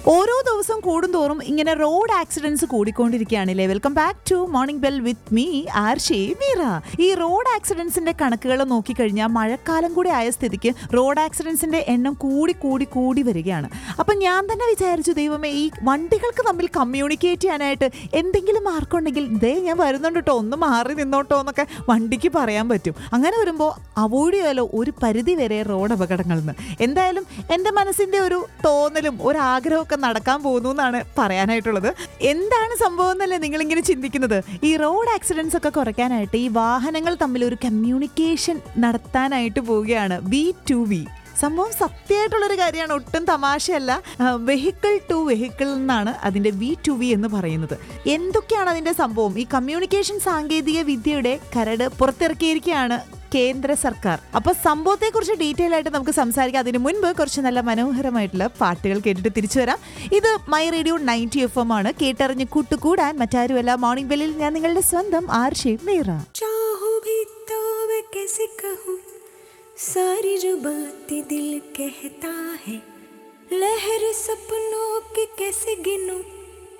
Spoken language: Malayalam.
ഓരോ ദിവസം കൂടുന്തോറും ഇങ്ങനെ റോഡ് ആക്സിഡൻസ് കൂടിക്കൊണ്ടിരിക്കുകയാണല്ലേ welcome back to morning bell with me Arshi Meera ഈ റോഡ് ആക്സിഡൻസിന്റെ കണക്കുകൾ നോക്കിക്കഴിഞ്ഞാൽ മഴക്കാലം കൂടി ആയ സ്ഥിതിക്ക് റോഡ് ആക്സിഡൻസിന്റെ എണ്ണം കൂടി കൂടി കൂടി വരികയാണ് അപ്പൊ ഞാൻ തന്നെ വിചാരിച്ചു ദൈവമേ ഈ വണ്ടികൾക്ക് തമ്മിൽ കമ്മ്യൂണിക്കേറ്റ് ചെയ്യാനായിട്ട് എന്തെങ്കിലും മാർക്കുണ്ടെങ്കിൽ ദേ ഞാൻ വരുന്നുണ്ട് കേട്ടോ ഒന്ന് മാറി നിന്നോട്ടോ എന്നൊക്കെ വണ്ടിക്ക് പറയാൻ പറ്റും അങ്ങനെ വരുമ്പോൾ അവോയ്ഡ് ചെയ്യാലോ ഒരു പരിധി വരെ റോഡ് അപകടങ്ങളിൽ നിന്ന് എന്തായാലും എൻ്റെ മനസ്സിൻ്റെ ഒരു തോന്നലും ഒരു ആഗ്രഹമൊക്കെ നടക്കാൻ പോകുന്നു എന്നാണ് പറയാനായിട്ടുള്ളത് എന്താണ് സംഭവം എന്നല്ലേ നിങ്ങളിങ്ങനെ ചിന്തിക്കുന്നത് ഈ റോഡ് ആക്സിഡൻസ് ഒക്കെ കുറയ്ക്കാനായിട്ട് ഈ വാഹനങ്ങൾ തമ്മിൽ ഒരു കമ്മ്യൂണിക്കേഷൻ നടത്താനായിട്ട് പോവുകയാണ് വി ടു വി സംഭവം സത്യമായിട്ടുള്ളൊരു കാര്യമാണ് ഒട്ടും തമാശയല്ല വെഹിക്കിൾ ടു വെഹിക്കിൾ എന്നാണ് അതിൻ്റെ വി ടു വി എന്ന് പറയുന്നത് എന്തൊക്കെയാണ് അതിൻ്റെ സംഭവം ഈ കമ്മ്യൂണിക്കേഷൻ സാങ്കേതിക വിദ്യയുടെ കരട് പുറത്തിറക്കിയിരിക്കുകയാണ് കേന്ദ്ര സർക്കാർ അപ്പൊ സംഭവത്തെ കുറിച്ച് ഡീറ്റെയിൽ ആയിട്ട് നമുക്ക് സംസാരിക്കാം അതിന് മുൻപ് കുറച്ച് നല്ല മനോഹരമായിട്ടുള്ള പാട്ടുകൾ കേട്ടിട്ട് തിരിച്ചു വരാം ഇത് my radio ninety F M ആണ് കേട്ടറിഞ്ഞ് കൂട്ടുകൂടാൻ മറ്റാരുമല്ല മോർണിംഗ് ബെല്ലിൽ ഞാൻ നിങ്ങളുടെ സ്വന്തം ആർഷി മീറ चाहूं भी तो मैं कैसे कहूँ सारी जो बातें दिल कहता है लहर सपनों की कैसे गिनूं